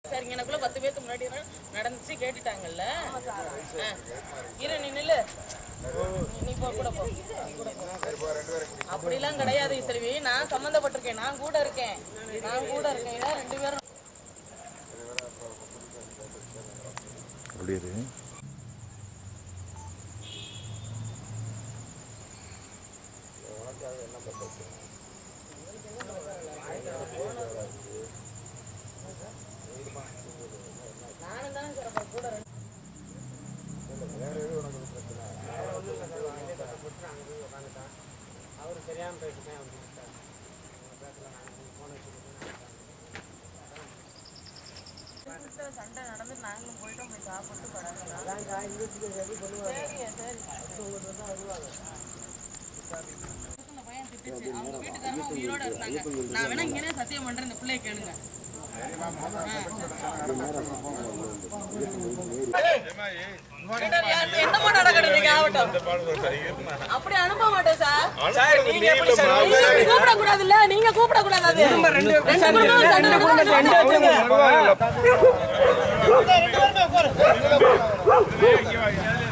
சரிங்க எனக்குள்ள பத்து பேருக்கு முன்னாடி எல்லாம் நடந்துச்சு கேட்டுட்டாங்கல்ல ஆ. இரு நீ நில்லு நீ- நீ போ கூட போ நீ கூட போ. அப்படிலாம் கிடையாது செல்வி நான் சம்மந்தப்பட்டிருக்கேன் நான் கூட இருக்கேன் நான் கூட இருக்கேன் ஏன்னா ரெண்டு பேரும் அப்படியே இரு. நானும் தான் சார் அப்புறம் கூட ரெண்டு அவர் தெரியாம போயிட்டுமே அவர் வீட்டுல சண்டை நடந்து நாங்களும் போயிட்டோம் போய் சாப்பிட்டு படங்கலாம் சரியா சரி இந்த பையன் திட்டுச்சு. அவங்க வீட்டுக்காரமா உயிரோட இருந்தாங்க நான் வேணா இங்கே சத்தியம் பண்றேன் இந்த பிள்ளைய கேளுங்க என்னமோ நடக்கிறதுக்கு ஆகட்டும் அப்படி அனுப்ப மாட்டேன் சார் நீங்க எப்படி சார் நீங்க கூப்பிட கூடாதுல்ல நீங்க கூப்பிட கூடாது அது ரெண்டு குடும்பம் சண்டை நடக்குது, ரெண்டு வச்சுங்க. வருவாங்க